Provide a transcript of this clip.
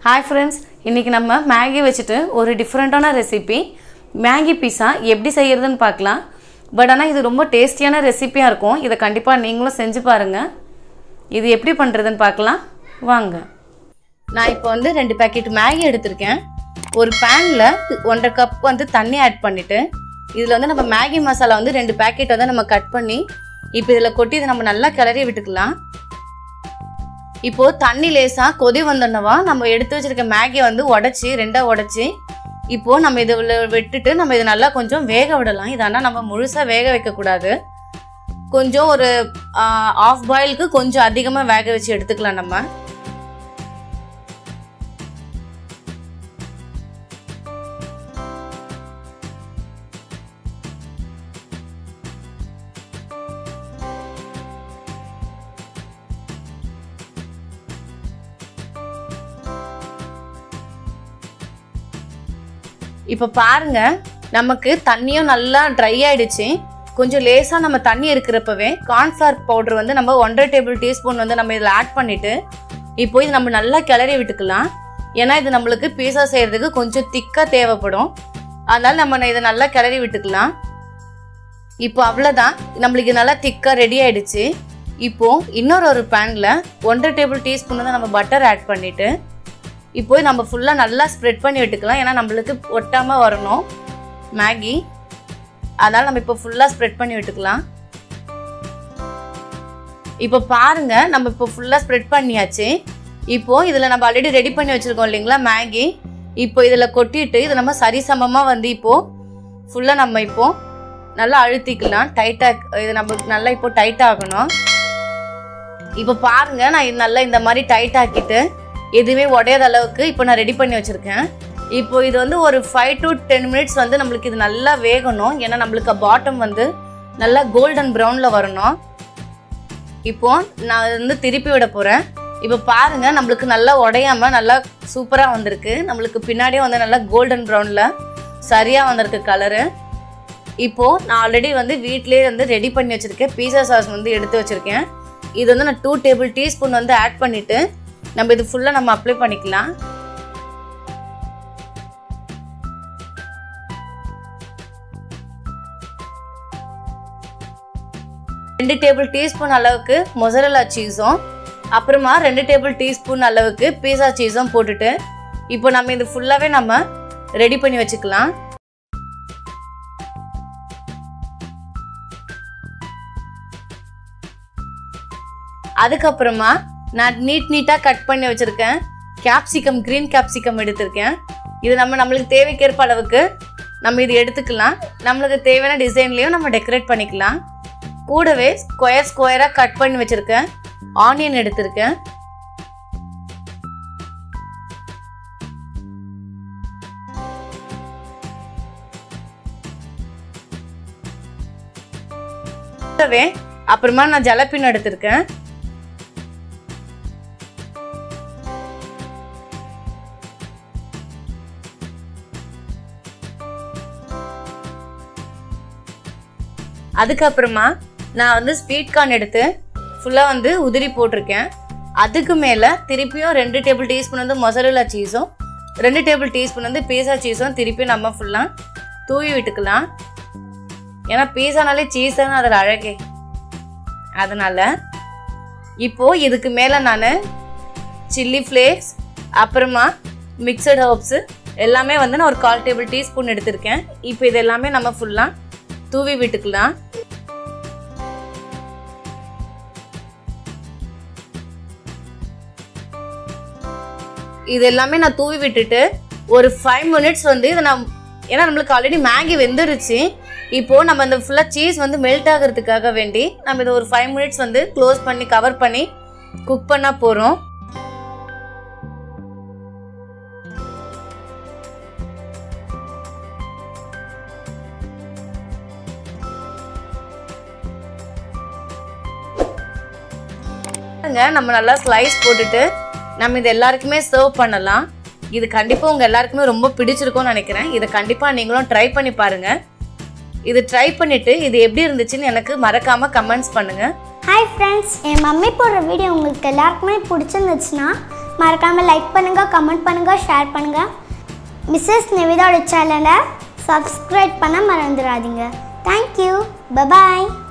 hi friends இன்றைக்கி நம்ம Maggi வச்சுட்டு ஒரு டிஃப்ரெண்ட்டான ரெசிபி மேகி பீஸா எப்படி செய்யறதுன்னு பார்க்கலாம் பட் ஆனால் இது ரொம்ப டேஸ்டியான ரெசிபியாக இருக்கும் இதை கண்டிப்பாக நீங்களும் செஞ்சு பாருங்கள் இது எப்படி பண்ணுறதுன்னு பார்க்கலாம் வாங்க நான் இப்போ வந்து ரெண்டு பேக்கெட் மேகி எடுத்திருக்கேன் ஒரு பேனில் ஒன்றரை கப் வந்து தண்ணி ஆட் பண்ணிவிட்டு இதில் வந்து நம்ம மேகி மசாலா வந்து ரெண்டு பேக்கெட் வந்து நம்ம கட் பண்ணி இப்போ இதில் கொட்டி இதை நம்ம நல்லா கிளறி விட்டுக்கலாம் இப்போ தண்ணி லேசா கொதி வந்தோன்னவா நம்ம எடுத்து வச்சிருக்க மேகியை வந்து உடச்சி ரெண்டா உடச்சி இப்போ நம்ம இதை உள்ள விட்டுட்டு நம்ம இதை நல்லா கொஞ்சம் வேக விடலாம் இது ஆனால் நம்ம முழுசா வேக வைக்கக்கூடாது கொஞ்சம் ஒரு ஆஃப் பாயிலுக்கு கொஞ்சம் அதிகமாக வேக வச்சு எடுத்துக்கலாம் நம்ம இப்போ பாருங்க நமக்கு தண்ணியும் நல்லா ட்ரை ஆயிடுச்சு கொஞ்சம் லேசாக நம்ம தண்ணி இருக்கிறப்பவே கார்ன்ஃப்ளவர் பவுடர் வந்து நம்ம ஒன்றரை டேபிள் டீஸ்பூன் வந்து நம்ம இதில் ஆட் பண்ணிட்டு இப்போ இது நம்ம நல்லா கிளறி விட்டுக்கலாம் ஏன்னா இது நம்மளுக்கு பீஸா செய்யறதுக்கு கொஞ்சம் திக்காக தேவைப்படும் அதனால நம்ம இதை நல்லா கிளறி விட்டுக்கலாம் இப்போ அவ்வளோதான் நம்மளுக்கு நல்லா திக்காக ரெடி ஆயிடுச்சு இப்போ இன்னொரு ஒரு பேனில் ஒன்றரை டேபிள் டீஸ்பூன் வந்து நம்ம பட்டர் ஆட் பண்ணிட்டு இப்போ நம்ம ஃபுல்லாக நல்லா ஸ்ப்ரெட் பண்ணி விட்டுக்கலாம் ஏன்னா நம்மளுக்கு ஒட்டாமல் வரணும் மேகி அதனால் நம்ம இப்போ ஃபுல்லாக ஸ்ப்ரெட் பண்ணி விட்டுக்கலாம் இப்போ பாருங்க நம்ம இப்போ ஃபுல்லாக ஸ்ப்ரெட் பண்ணியாச்சு இப்போ இதில் நம்ம ஆல்ரெடி ரெடி பண்ணி வச்சுருக்கோம் இல்லைங்களா மேகி இப்போ இதில் கொட்டிட்டு இதை நம்ம சரிசமமாக வந்து இப்போது ஃபுல்லாக நம்ம இப்போ நல்லா அழுத்திக்கலாம் டைட்டாக இது நம்மளுக்கு நல்லா இப்போ டைட் ஆகணும் இப்போ பாருங்க நான் இது நல்லா இந்த மாதிரி டைட் ஆக்கிட்டு எதுவுமே உடையாத அளவுக்கு இப்போ நான் ரெடி பண்ணி வச்சுருக்கேன் இப்போ இது வந்து ஒரு ஃபைவ் டு டென் மினிட்ஸ் வந்து நம்மளுக்கு இது நல்லா வேகணும் ஏன்னா நம்மளுக்கு பாட்டம் வந்து நல்லா கோல்டன் ப்ரௌனில் வரணும் இப்போ நான் வந்து திருப்பி விட போகிறேன் இப்போ பாருங்க நம்மளுக்கு நல்லா உடையாம நல்லா சூப்பராக வந்திருக்கு நம்மளுக்கு பின்னாடியே வந்து நல்லா கோல்டன் ப்ரௌனில் சரியாக வந்திருக்கு கலரு இப்போது நான் ஆல்ரெடி வந்து வீட்டிலேயே வந்து ரெடி பண்ணி வச்சுருக்கேன் பீஸா சாஸ் வந்து எடுத்து வச்சுருக்கேன் இது வந்து நான் டூ டேபிள் டீஸ்பூன் வந்து ஆட் பண்ணிவிட்டு நம்ம இது ஃபுல்லாக நம்ம அப்ளை பண்ணிக்கலாம் ரெண்டு டேபிள் டீஸ்பூன் அளவுக்கு மொசரலா சீஸும் அப்புறமா ரெண்டு டேபிள் டீஸ்பூன் அளவுக்கு பீஸா சீஸும் போட்டுட்டு இப்போ நம்ம இது ஃபுல்லாகவே நம்ம ரெடி பண்ணி வச்சுக்கலாம் அதுக்கப்புறமா நான் நீட் நீட்டாக கட் பண்ணி வச்சுருக்கேன் கேப்சிகம் க்ரீன் கேப்சிகம் எடுத்திருக்கேன் இது நம்ம நம்மளுக்கு தேவைக்கேற்ப அளவுக்கு நம்ம இது எடுத்துக்கலாம் நம்மளுக்கு தேவையான டிசைன்லேயும் நம்ம டெக்கரேட் பண்ணிக்கலாம் கூடவே ஸ்கொயர் ஸ்கொயராக கட் பண்ணி வச்சுருக்கேன் ஆனியன் எடுத்திருக்கேன் கூடவே அப்புறமா நான் ஜலப்பின் எடுத்திருக்கேன் அதுக்கப்புறமா நான் வந்து ஸ்வீட் கார்ன் எடுத்து ஃபுல்லாக வந்து உதிரி போட்டிருக்கேன் அதுக்கு மேலே திருப்பியும் ரெண்டு டேபிள் டீஸ்பூன் வந்து மொசரலா சீஸும் ரெண்டு டேபிள் டீஸ்பூன் வந்து பீஸா சீஸும் திருப்பியும் நம்ம ஃபுல்லாக தூவி விட்டுக்கலாம் ஏன்னா பீஸானாலே சீஸ் தானே அதில் அழகே அதனால் இப்போது இதுக்கு மேலே நான் சில்லி ஃப்ளேக்ஸ் அப்புறமா மிக்சட் ஹர்ப்ஸு எல்லாமே வந்து நான் ஒரு கால் டேபிள் டீஸ்பூன் எடுத்திருக்கேன் இப்போ இது எல்லாமே நம்ம ஃபுல்லாக தூவி விட்டுக்கலாம் இது எல்லாமே நான் தூவி விட்டுட்டு ஒரு ஃபைவ் மினிட்ஸ் வந்து இதை நான் ஏன்னா நம்மளுக்கு ஆல்ரெடி மேகி வெந்துருச்சு இப்போது நம்ம இந்த ஃபுல்லாக சீஸ் வந்து மெல்ட் ஆகிறதுக்காக வேண்டி நம்ம இதை ஒரு ஃபைவ் மினிட்ஸ் வந்து க்ளோஸ் பண்ணி கவர் பண்ணி குக் பண்ணால் போகிறோம் நம்ம நல்லா ஸ்லைஸ் போட்டுட்டு நம்ம இது எல்லாருக்குமே சர்வ் பண்ணலாம் இது கண்டிப்பாக உங்கள் எல்லாருக்குமே ரொம்ப பிடிச்சிருக்கும்னு நினைக்கிறேன் இதை கண்டிப்பாக நீங்களும் ட்ரை பண்ணி பாருங்கள் இது ட்ரை பண்ணிவிட்டு இது எப்படி இருந்துச்சுன்னு எனக்கு மறக்காமல் கமெண்ட்ஸ் பண்ணுங்கள் ஹாய் ஃப்ரெண்ட்ஸ் என் மம்மி போடுற வீடியோ உங்களுக்கு எல்லாருக்குமே பிடிச்சிருந்துச்சுன்னா மறக்காமல் லைக் பண்ணுங்கள் கமெண்ட் பண்ணுங்கள் ஷேர் பண்ணுங்கள் மிஸ்ஸஸ் நிவிதாவோட சேனலை சப்ஸ்கிரைப் பண்ண மறந்துடாதீங்க தேங்க்யூ பபாய்